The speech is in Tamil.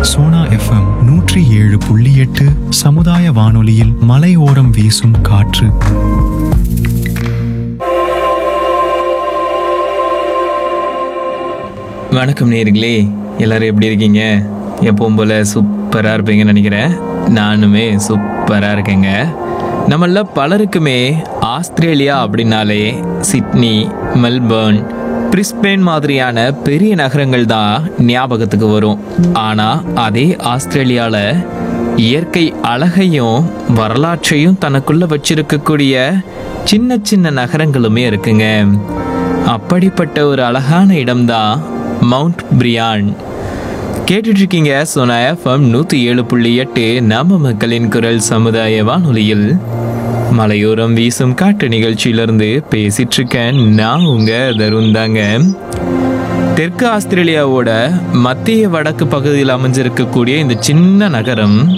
சோனா எஃப்எம் நூற்றி ஏழு புள்ளி எட்டு சமுதாய வானொலியில் மலையோரம் வீசும் காற்று வணக்கம் நேர்களே எல்லாரும் எப்படி இருக்கீங்க எப்பவும் போல சூப்பராக இருப்பீங்கன்னு நினைக்கிறேன் நானுமே சூப்பராக இருக்கேங்க நம்மள பலருக்குமே ஆஸ்திரேலியா அப்படின்னாலே சிட்னி மெல்பர்ன் பிரிஸ்பேன் மாதிரியான பெரிய நகரங்கள் தான் ஞாபகத்துக்கு வரும் ஆனால் அதே ஆஸ்திரேலியாவில் இயற்கை அழகையும் வரலாற்றையும் தனக்குள்ள வச்சிருக்கக்கூடிய சின்ன சின்ன நகரங்களுமே இருக்குங்க அப்படிப்பட்ட ஒரு அழகான இடம்தான் மவுண்ட் பிரியான் கேட்டுட்டு இருக்கீங்க சோனா எஃப்எம் நூற்றி ஏழு புள்ளி எட்டு நம்ம மக்களின் குரல் சமுதாய வானொலியில் மலையோரம் வீசும் காட்டு நிகழ்ச்சியிலிருந்து பேசிட்டு இருக்கேன் நான் உங்க தருண் தாங்க தெற்கு ஆஸ்திரேலியாவோட மத்திய வடக்கு பகுதியில் அமைஞ்சிருக்கக்கூடிய இந்த சின்ன நகரம்